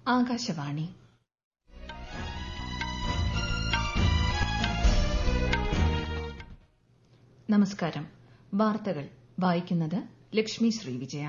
ആകാശവാണി നമസ്കാരം വാർത്തകൾ വായിക്കുന്നത് ലക്ഷ്മി ശ്രീ വിജയ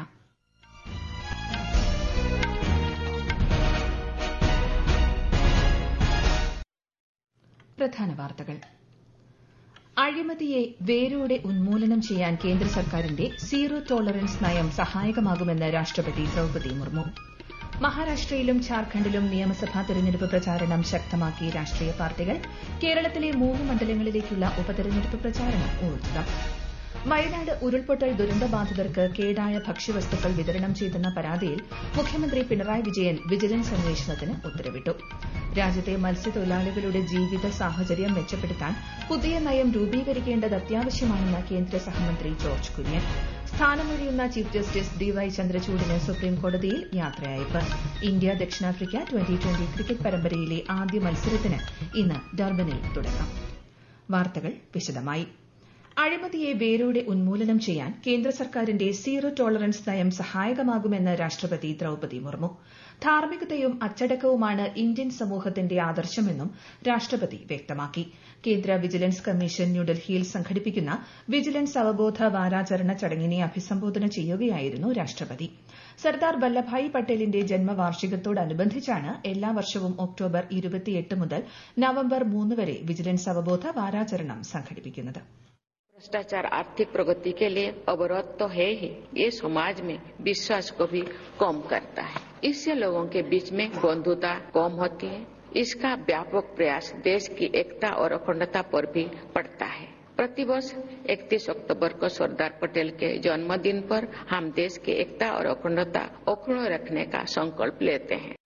പ്രധാന വാർത്തകൾ അഴിമതിയെ വേരോടെ ഉന്മൂലനം ചെയ്യാൻ കേന്ദ്ര സർക്കാരിന്റെ സീറോ ടോളറൻസ് നയം സഹായകമാകുമെന്ന് രാഷ്ട്രപതി ദ്രൌപതി മുർമു മഹാരാഷ്ട്രയിലും ഝാർഖണ്ഡിലും നിയമസഭാ തെരഞ്ഞെടുപ്പ് പ്രചാരണം ശക്തമാക്കി രാഷ്ട്രീയ പാർട്ടികൾ കേരളത്തിലെ മൂന്ന് മണ്ഡലങ്ങളിലേക്കുള്ള ഉപതെരഞ്ഞെടുപ്പ് പ്രചാരണം ഊർജ്ജിതം വയനാട് ഉരുൾപൊട്ടൽ ദുരന്തബാധിതർക്ക് കേടായ ഭക്ഷ്യവസ്തുക്കൾ വിതരണം ചെയ്തെന്ന പരാതിയിൽ മുഖ്യമന്ത്രി പിണറായി വിജയൻ വിജിലൻസ് അന്വേഷണത്തിന് ഉത്തരവിട്ടു രാജ്യത്തെ മത്സ്യത്തൊഴിലാളികളുടെ ജീവിത സാഹചര്യം മെച്ചപ്പെടുത്താൻ പുതിയ നയം രൂപീകരിക്കേണ്ടത് അത്യാവശ്യമാണെന്ന് കേന്ദ്ര സഹമന്ത്രി ജോർജ് കുര്യൻ സ്ഥാനമൊഴിയുന്ന ചീഫ് ജസ്റ്റിസ് ഡിവൈ ചന്ദ്രചൂഡിന് സുപ്രീംകോടതിയിൽ യാത്രയയപ്പ് ഇന്ത്യ ദക്ഷിണാഫ്രിക്ക ട്വന്റി ട്വന്റി ക്രിക്കറ്റ് പരമ്പരയിലെ ആദ്യ മത്സരത്തിന് ഇന്ന് ഡർബനിൽ തുടക്കം വാർത്തകൾ വിശദമായി അഴിമതിയെ വേരോടെ ഉന്മൂലനം ചെയ്യാൻ കേന്ദ്ര സർക്കാരിന്റെ സീറോ ടോളറൻസ് നയം സഹായകമാകുമെന്ന് രാഷ്ട്രപതി ദ്രൌപതി മുർമു ധാർമ്മികതയും അച്ചടക്കവുമാണ് ഇന്ത്യൻ സമൂഹത്തിന്റെ ആദർശമെന്നും രാഷ്ട്രപതി വ്യക്തമാക്കി കേന്ദ്ര വിജിലൻസ് കമ്മീഷൻ ന്യൂഡൽഹിയിൽ സംഘടിപ്പിക്കുന്ന വിജിലൻസ് അവബോധ വാരാചരണ ചടങ്ങിനെ അഭിസംബോധന ചെയ്യുകയായിരുന്നു രാഷ്ട്രപതി സർദാർ വല്ലഭായി പട്ടേലിന്റെ ജന്മവാർഷികത്തോടനുബന്ധിച്ചാണ് എല്ലാ വർഷവും ഒക്ടോബർ മുതൽ നവംബർ മൂന്ന് വരെ വിജിലൻസ് അവബോധ വാരാചരണം സംഘടിപ്പിക്കുന്നത് भ्रष्टाचार आर्थिक प्रगति के लिए अवरोध तो है ही ये समाज में विश्वास को भी कम करता है इससे लोगों के बीच में बंधुता कम होती है इसका व्यापक प्रयास देश की एकता और अखंडता पर भी पड़ता है प्रतिवर्ष 31 अक्टूबर को सरदार पटेल के जन्मदिन पर हम देश की एकता और अखंडता अक्षुण्ण रखने का संकल्प लेते हैं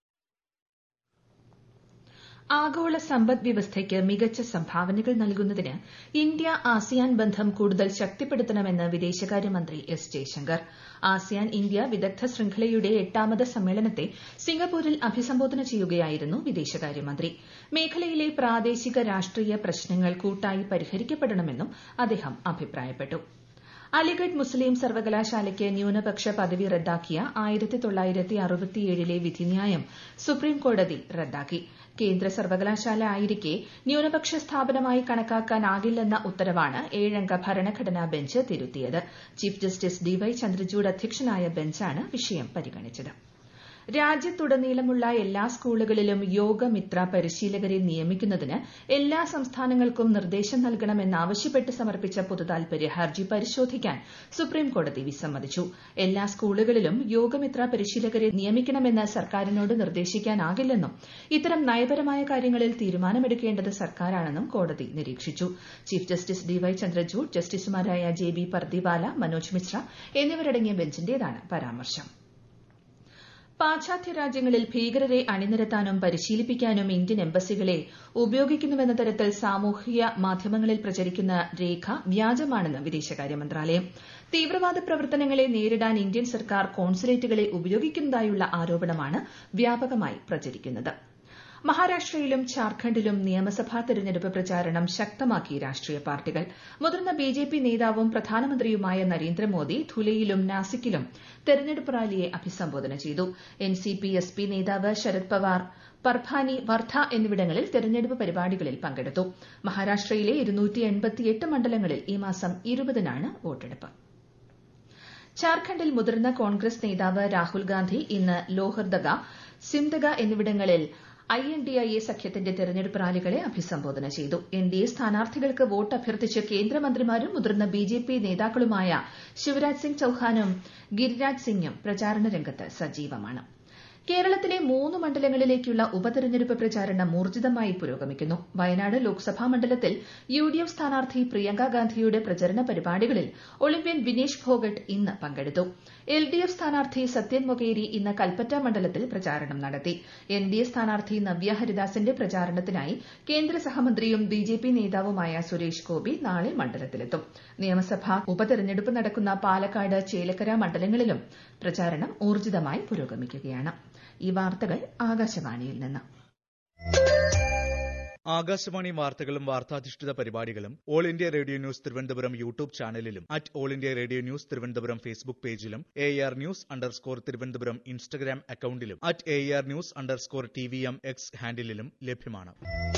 ആഗോള സമ്പദ് വ്യവസ്ഥയ്ക്ക് മികച്ച സംഭാവനകൾ നൽകുന്നതിന് ഇന്ത്യ ആസിയാൻ ബന്ധം കൂടുതൽ ശക്തിപ്പെടുത്തണമെന്ന് വിദേശകാര്യമന്ത്രി എസ് ജയശങ്കർ ആസിയാൻ ഇന്ത്യ വിദഗ്ധ ശൃംഖലയുടെ എട്ടാമത് സമ്മേളനത്തെ സിംഗപ്പൂരിൽ അഭിസംബോധന ചെയ്യുകയായിരുന്നു വിദേശകാര്യമന്ത്രി മേഖലയിലെ പ്രാദേശിക രാഷ്ട്രീയ പ്രശ്നങ്ങൾ കൂട്ടായി പരിഹരിക്കപ്പെടണമെന്നും അദ്ദേഹം അഭിപ്രായപ്പെട്ടു അലിഗഡ് മുസ്ലിം സർവകലാശാലയ്ക്ക് ന്യൂനപക്ഷ പദവി റദ്ദാക്കിയ ആയിരത്തി തൊള്ളായിരത്തി അറുപത്തിയേഴിലെ വിധിന്യായം സുപ്രീംകോടതി റദ്ദാക്കി കേന്ദ്ര സർവകലാശാല ആയിരിക്കെ ന്യൂനപക്ഷ സ്ഥാപനമായി കണക്കാക്കാനാകില്ലെന്ന ഉത്തരവാണ് ഏഴംഗ ഭരണഘടനാ ബെഞ്ച് തിരുത്തിയത് ചീഫ് ജസ്റ്റിസ് ഡിവൈ ചന്ദ്രചൂഡ് അധ്യക്ഷനായ ബെഞ്ചാണ് വിഷയം പരിഗണിച്ചത് രാജ്യത്തുടനീളമുള്ള എല്ലാ സ്കൂളുകളിലും യോഗമിത്ര പരിശീലകരെ നിയമിക്കുന്നതിന് എല്ലാ സംസ്ഥാനങ്ങൾക്കും നിർദ്ദേശം നൽകണമെന്നാവശ്യപ്പെട്ട് സമർപ്പിച്ച പൊതുതാൽപര്യ ഹർജി പരിശോധിക്കാൻ സുപ്രീംകോടതി വിസമ്മതിച്ചു എല്ലാ സ്കൂളുകളിലും യോഗമിത്ര പരിശീലകരെ നിയമിക്കണമെന്ന് സർക്കാരിനോട് നിർദ്ദേശിക്കാനാകില്ലെന്നും ഇത്തരം നയപരമായ കാര്യങ്ങളിൽ തീരുമാനമെടുക്കേണ്ടത് സർക്കാരാണെന്നും കോടതി നിരീക്ഷിച്ചു ചീഫ് ജസ്റ്റിസ് ഡിവൈ ചന്ദ്രചൂഡ് ജസ്റ്റിസുമാരായ ജെ ബി പർദിവാല മനോജ് മിശ്ര എന്നിവരടങ്ങിയ ബെഞ്ചിന്റേതാണ് പരാമർശം പാശ്ചാത്യ രാജ്യങ്ങളിൽ ഭീകരരെ അണിനിരത്താനും പരിശീലിപ്പിക്കാനും ഇന്ത്യൻ എംബസികളെ ഉപയോഗിക്കുന്നുവെന്ന തരത്തിൽ സാമൂഹിക മാധ്യമങ്ങളിൽ പ്രചരിക്കുന്ന രേഖ വ്യാജമാണെന്ന് വിദേശകാര്യ മന്ത്രാലയം തീവ്രവാദ പ്രവർത്തനങ്ങളെ നേരിടാൻ ഇന്ത്യൻ സർക്കാർ കോൺസുലേറ്റുകളെ ഉപയോഗിക്കുന്നതായുള്ള ആരോപണമാണ് വ്യാപകമായി പ്രചരിക്കുന്നത് മഹാരാഷ്ട്രയിലും ഝാർഖണ്ഡിലും നിയമസഭാ തെരഞ്ഞെടുപ്പ് പ്രചാരണം ശക്തമാക്കി രാഷ്ട്രീയ പാർട്ടികൾ മുതിർന്ന ബിജെപി നേതാവും പ്രധാനമന്ത്രിയുമായ നരേന്ദ്രമോദി ധുലയിലും നാസിക്കിലും തെരഞ്ഞെടുപ്പ് റാലിയെ അഭിസംബോധന ചെയ്തു എൻസിപി എസ്പി നേതാവ് ശരത് പവാർ പർഭാനി വർധ എന്നിവിടങ്ങളിൽ തെരഞ്ഞെടുപ്പ് പരിപാടികളിൽ പങ്കെടുത്തു മഹാരാഷ്ട്രയിലെ മണ്ഡലങ്ങളിൽ ഈ മാസം ഇരുപതിനാണ് വോട്ടെടുപ്പ് ഝാർഖണ്ഡിൽ മുതിർന്ന കോൺഗ്രസ് നേതാവ് രാഹുൽ ഗാന്ധി ഇന്ന് ലോഹർദഗ സിംദഗ എന്നിവിടങ്ങളിൽ I N D I A സഖ്യത്തിന്റെ തെരഞ്ഞെടുപ്പ് റാലികളെ അഭിസംബോധന ചെയ്തു എൻ ഡി എ സ്ഥാനാർത്ഥികൾക്ക് വോട്ട് അഭ്യർത്ഥിച്ച് കേന്ദ്രമന്ത്രിമാരും മുതിർന്ന ബി ജെ പി നേതാക്കളുമായ ശിവരാജ് സിംഗ് ചൌഹാനും ഗിരിരാജ് സിംഗും പ്രചാരണ രംഗത്ത് സജീവമാണ് കേരളത്തിലെ മൂന്ന് മണ്ഡലങ്ങളിലേക്കുള്ള ഉപതെരഞ്ഞെടുപ്പ് പ്രചാരണം ഊർജ്ജിതമായി പുരോഗമിക്കുന്നു വയനാട് ലോക്സഭാ മണ്ഡലത്തിൽ യു ഡി എഫ് സ്ഥാനാർത്ഥി പ്രിയങ്ക ഗാന്ധിയുടെ പ്രചരണ പരിപാടികളിൽ ഒളിമ്പ്യൻ വിനേഷ് ഫോഗട്ട് ഇന്ന് പങ്കെടുത്തു എൽ ഡി എഫ് സ്ഥാനാർത്ഥി സത്യൻ മൊകേരി ഇന്ന് കൽപ്പറ്റ മണ്ഡലത്തിൽ പ്രചാരണം നടത്തി എൻ ഡി എ സ്ഥാനാർത്ഥി നവ്യ ഹരിദാസിന്റെ പ്രചാരണത്തിനായി കേന്ദ്ര സഹമന്ത്രിയും ബി ജെ പി നേതാവുമായ സുരേഷ് ഗോപി നാളെ മണ്ഡലത്തിലെത്തും നിയമസഭാ ഉപതെരഞ്ഞെടുപ്പ് നടക്കുന്ന പാലക്കാട് ചേലക്കര മണ്ഡലങ്ങളിലും പ്രചാരണം ഊർജ്ജിതമായി പുരോഗമിക്കുകയാണ് ഈ വാർത്തകൾ ആകാശവാണിയിൽ നിന്ന് ആകാശവാണി വാർത്തകളും വാർത്താധിഷ്ഠിത പരിപാടികളും all India radio news Thiruvananthapuram YouTube ചാനലിലും at all India radio news Thiruvananthapuram Facebook പേജിലും A R news underscore Thiruvananthapuram Instagram അക്കൌണ്ടിലും at A R news underscore T V M X ഹാൻഡിലും ലഭ്യമാണ്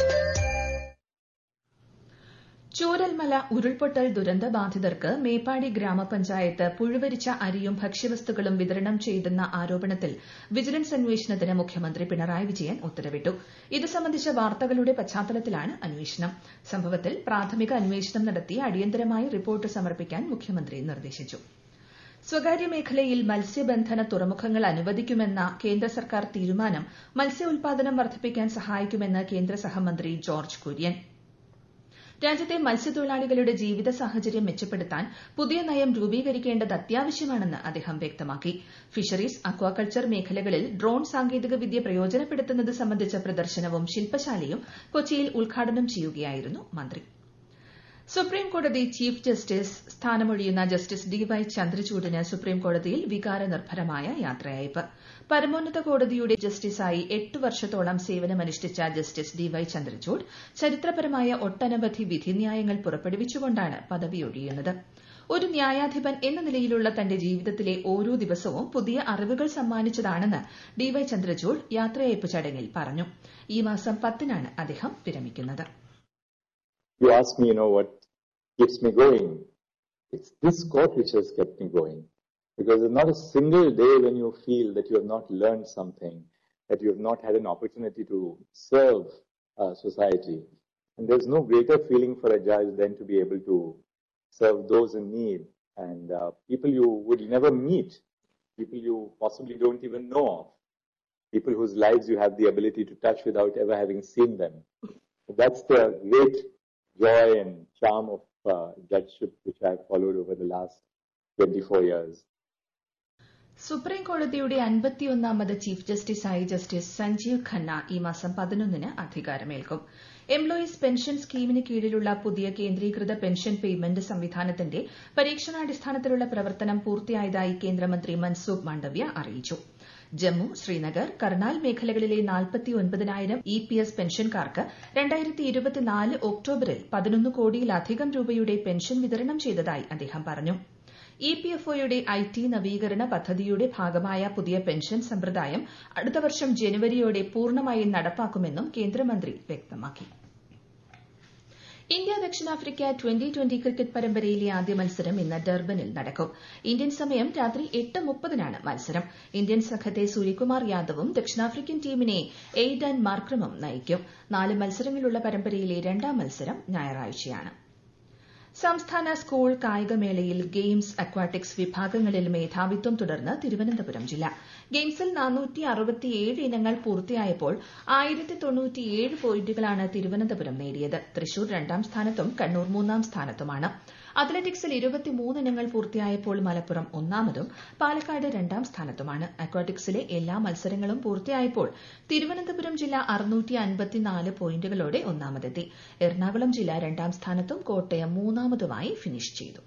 ചൂരൽമല ഉരുൾപൊട്ടൽ ദുരന്തബാധിതർക്ക് മേപ്പാടി ഗ്രാമപഞ്ചായത്ത് പുഴുവരിച്ച അരിയും ഭക്ഷ്യവസ്തുക്കളും വിതരണം ചെയ്തെന്ന ആരോപണത്തിൽ വിജിലൻസ് അന്വേഷണത്തിന് മുഖ്യമന്ത്രി പിണറായി വിജയൻ ഉത്തരവിട്ടു ഇത് സംബന്ധിച്ച വാർത്തകളുടെ പശ്ചാത്തലത്തിലാണ് അന്വേഷണം സംഭവത്തിൽ പ്രാഥമിക അന്വേഷണം നടത്തി അടിയന്തരമായി റിപ്പോർട്ട് സമർപ്പിക്കാൻ മുഖ്യമന്ത്രി നിർദ്ദേശിച്ചു സ്വകാര്യ മേഖലയിൽ മത്സ്യബന്ധന തുറമുഖങ്ങൾ അനുവദിക്കുമെന്ന കേന്ദ്ര സർക്കാർ തീരുമാനം മത്സ്യ ഉൽപാദനം വർദ്ധിപ്പിക്കാൻ സഹായിക്കുമെന്ന് കേന്ദ്ര സഹമന്ത്രി ജോർജ് കുര്യൻ രാജ്യത്തെ മത്സ്യത്തൊഴിലാളികളുടെ ജീവിത സാഹചര്യം മെച്ചപ്പെടുത്താൻ പുതിയ നയം രൂപീകരിക്കേണ്ടത് അത്യാവശ്യമാണെന്ന് അദ്ദേഹം വ്യക്തമാക്കി ഫിഷറീസ് അക്വാകൾച്ചർ മേഖലകളിൽ ഡ്രോൺ സാങ്കേതികവിദ്യ പ്രയോജനപ്പെടുത്തുന്നത് സംബന്ധിച്ച പ്രദർശനവും ശില്പശാലയും കൊച്ചിയിൽ ഉദ്ഘാടനം ചെയ്യുകയായിരുന്നു മന്ത്രി സുപ്രീംകോടതി ചീഫ് ജസ്റ്റിസ് സ്ഥാനമൊഴിയുന്ന ജസ്റ്റിസ് ഡി വൈ ചന്ദ്രചൂഡിന് സുപ്രീംകോടതിയിൽ വികാരനിർഭരമായ യാത്രയയപ്പ് പരമോന്നത കോടതിയുടെ ജസ്റ്റിസായി എട്ട് വർഷത്തോളം സേവനമനുഷ്ഠിച്ച ജസ്റ്റിസ് ഡി വൈ ചന്ദ്രചൂഡ് ചരിത്രപരമായ ഒട്ടനവധി വിധിന്യായങ്ങൾ പുറപ്പെടുവിച്ചുകൊണ്ടാണ് പദവിയൊഴിയുന്നത് ഒരു ന്യായാധിപൻ എന്ന നിലയിലുള്ള തന്റെ ജീവിതത്തിലെ ഓരോ ദിവസവും പുതിയ അറിവുകൾ സമ്മാനിച്ചതാണെന്ന് ഡി വൈ ചന്ദ്രചൂഡ് യാത്രയയപ്പ് ചടങ്ങിൽ പറഞ്ഞു ഈ മാസം പത്തിനാണ് അദ്ദേഹം വിരമിക്കുന്നത് You ask me, you know, what keeps me going. It's this court which has kept me going. Because there's not a single day when you feel that you have not learned something, that you have not had an opportunity to serve uh, society. And there's no greater feeling for a judge than to be able to serve those in need and uh, people you would never meet, people you possibly don't even know of, people whose lives you have the ability to touch without ever having seen them. That's the great joy and charm of uh, judgeship which I've followed over the last 24 years. Supreme കോടതിയുടെ അൻപത്തിയൊന്നാമത് chief ജസ്റ്റിസായി justice Sanjiv Khanna ഈ മാസം പതിനൊന്നിന് അധികാരമേൽക്കും employees pension സ്കീമിന് കീഴിലുള്ള പുതിയ കേന്ദ്രീകൃത പെൻഷൻ പേയ്മെന്റ് സംവിധാനത്തിന്റെ പരീക്ഷണാടിസ്ഥാനത്തിലുള്ള പ്രവർത്തനം പൂർത്തിയായതായി കേന്ദ്രമന്ത്രി മൻസുഖ് മാണ്ഡവ്യ അറിയിച്ചു ജമ്മു ശ്രീനഗർ കർണാൽ മേഖലകളിലെ നാൽപ്പത്തിയൊൻപതിനായിരം ഇ പി എസ് പെൻഷൻകാർക്ക് രണ്ടായിരത്തി ഇരുപത്തിനാല് ഒക്ടോബറിൽ പതിനൊന്ന് കോടിയിലധികം രൂപയുടെ പെൻഷൻ വിതരണം ചെയ്തതായി അദ്ദേഹം പറഞ്ഞു ഇ പി എഫ് ഒയുടെ ഐ ടി നവീകരണ പദ്ധതിയുടെ ഭാഗമായ പുതിയ പെൻഷൻ സമ്പ്രദായം അടുത്ത വർഷം ജനുവരിയോടെ പൂർണ്ണമായും നടപ്പാക്കുമെന്നും കേന്ദ്രമന്ത്രി വ്യക്തമാക്കി ഇന്ത്യ ദക്ഷിണാഫ്രിക്ക ട്വന്റി ട്വന്റി ക്രിക്കറ്റ് പരമ്പരയിലെ ആദ്യ മത്സരം ഇന്ന് ഡർബനിൽ നടക്കും ഇന്ത്യൻ സമയം രാത്രി എട്ട് മുപ്പതിനാണ് മത്സരം ഇന്ത്യൻ സംഘത്തെ സൂര്യകുമാർ യാദവും ദക്ഷിണാഫ്രിക്കൻ ടീമിനെ എയ്ഡൻ മാർക്രമും നയിക്കും നാല് മത്സരങ്ങളുള്ള പരമ്പരയിലെ രണ്ടാം മത്സരം ഞായറാഴ്ചയാണ് സംസ്ഥാന സ്കൂൾ കായികമേളയിൽ ഗെയിംസ് അക്വാട്ടിക്സ് വിഭാഗങ്ങളിൽ മേധാവിത്വം തുടർന്ന് തിരുവനന്തപുരം ജില്ല ഗെയിംസിൽ ഇനങ്ങൾ പൂർത്തിയായപ്പോൾ പോയിന്റുകളാണ് തിരുവനന്തപുരം നേടിയത് തൃശൂർ രണ്ടാം സ്ഥാനത്തും കണ്ണൂർ മൂന്നാം സ്ഥാനത്തുമാണ് അത്ലറ്റിക്സിൽ ഇനങ്ങൾ പൂർത്തിയായപ്പോൾ മലപ്പുറം ഒന്നാമതും പാലക്കാട് രണ്ടാം സ്ഥാനത്തുമാണ് അക്വാട്ടിക്സിലെ എല്ലാ മത്സരങ്ങളും പൂർത്തിയായപ്പോൾ തിരുവനന്തപുരം ജില്ല പോയിന്റുകളോടെ ഒന്നാമതെത്തി എറണാകുളം ജില്ല രണ്ടാം സ്ഥാനത്തും കോട്ടയം മൂന്നാമതുമായി ഫിനിഷ് ചെയ്തു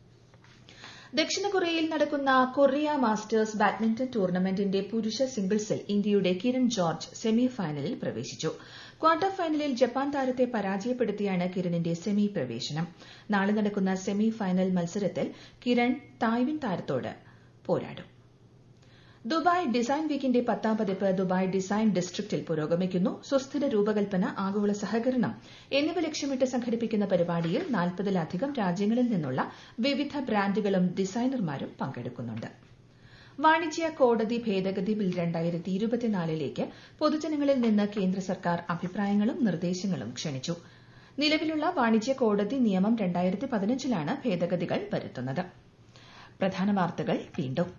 ദക്ഷിണ കൊറിയയിൽ നടക്കുന്ന കൊറിയ മാസ്റ്റേഴ്സ് ബാഡ്മിന്റൺ ടൂർണമെന്റിന്റെ പുരുഷ സിംഗിൾസിൽ ഇന്ത്യയുടെ കിരൺ ജോർജ് സെമി ഫൈനലിൽ പ്രവേശിച്ചു ക്വാർട്ടർ ഫൈനലിൽ ജപ്പാൻ താരത്തെ പരാജയപ്പെടുത്തിയാണ് കിരണിന്റെ സെമി പ്രവേശനം നാളെ നടക്കുന്ന സെമി ഫൈനൽ മത്സരത്തിൽ കിരൺ തായ്വിൻ താരത്തോട് പോരാടും ദുബായ് ഡിസൈൻ വീക്കിന്റെ പത്താം പതിപ്പ് ദുബായ് ഡിസൈൻ ഡിസ്ട്രിക്റ്റിൽ പുരോഗമിക്കുന്നു സുസ്ഥിര രൂപകൽപ്പന ആഗോള സഹകരണം എന്നിവ ലക്ഷ്യമിട്ട് സംഘടിപ്പിക്കുന്ന പരിപാടിയിൽ നാൽപ്പതിലധികം രാജ്യങ്ങളിൽ നിന്നുള്ള വിവിധ ബ്രാൻഡുകളും ഡിസൈനർമാരും പങ്കെടുക്കുന്നുണ്ട് വാണിജ്യ കോടതി ഭേദഗതി ബിൽ രണ്ടായിരത്തി ഇരുപത്തിനാലിലേക്ക് പൊതുജനങ്ങളിൽ നിന്ന് കേന്ദ്ര സർക്കാർ അഭിപ്രായങ്ങളും നിർദ്ദേശങ്ങളും ക്ഷണിച്ചു നിലവിലുള്ള വാണിജ്യ കോടതി നിയമം രണ്ടായിരത്തി പതിനഞ്ചിലാണ് ഭേദഗതികൾ വരുത്തുന്നത് പ്രധാന വാർത്തകൾ വീണ്ടും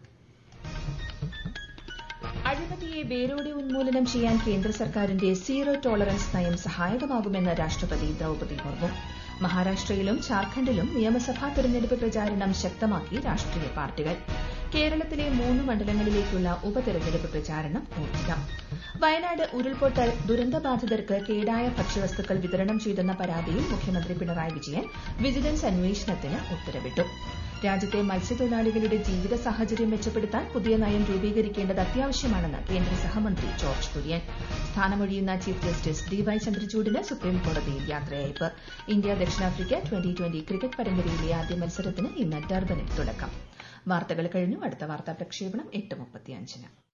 അഴിമതിയെ വേരോടെ ഉന്മൂലനം ചെയ്യാൻ കേന്ദ്ര സർക്കാരിന്റെ സീറോ ടോളറൻസ് നയം സഹായകമാകുമെന്ന് രാഷ്ട്രപതി ദ്രൌപദി മുർമു മഹാരാഷ്ട്രയിലും ജാർഖണ്ഡിലും നിയമസഭാ തെരഞ്ഞെടുപ്പ് പ്രചാരണം ശക്തമാക്കി രാഷ്ട്രീയ പാർട്ടികൾ കേരളത്തിലെ മൂന്ന് മണ്ഡലങ്ങളിലേക്കുള്ള ഉപതെരഞ്ഞെടുപ്പ് പ്രചാരണം ഊർജിതം വയനാട് ഉരുൾപൊട്ടൽ ദുരന്തബാധിതർക്ക് കേടായ ഭക്ഷ്യവസ്തുക്കൾ വിതരണം ചെയ്തെന്ന പരാതിയിൽ മുഖ്യമന്ത്രി പിണറായി വിജയൻ വിജിലൻസ് അന്വേഷണത്തിന് ഉത്തരവിട്ടു രാജ്യത്തെ മത്സ്യത്തൊഴിലാളികളുടെ ജീവിത സാഹചര്യം മെച്ചപ്പെടുത്താൻ പുതിയ നയം രൂപീകരിക്കേണ്ടത് അത്യാവശ്യമാണെന്ന് കേന്ദ്ര സഹമന്ത്രി ജോർജ് കുര്യൻ സ്ഥാനമൊഴിയുന്ന ചീഫ് ജസ്റ്റിസ് ഡി വൈ ചന്ദ്രചൂഡിന് സുപ്രീംകോടതിയിൽ യാത്രയയപ്പ് ഇന്ത്യ ദക്ഷിണാഫ്രിക്ക ട്വന്റി ട്വന്റി ക്രിക്കറ്റ് പരമ്പരയിലെ ആദ്യ മത്സരത്തിന് ഇന്ന് ഡർബനിൽ തുടക്കം വാർത്തകൾ കഴിഞ്ഞു അടുത്ത വാർത്താ പ്രക്ഷേപണം എട്ട് മുപ്പത്തിയഞ്ചിന്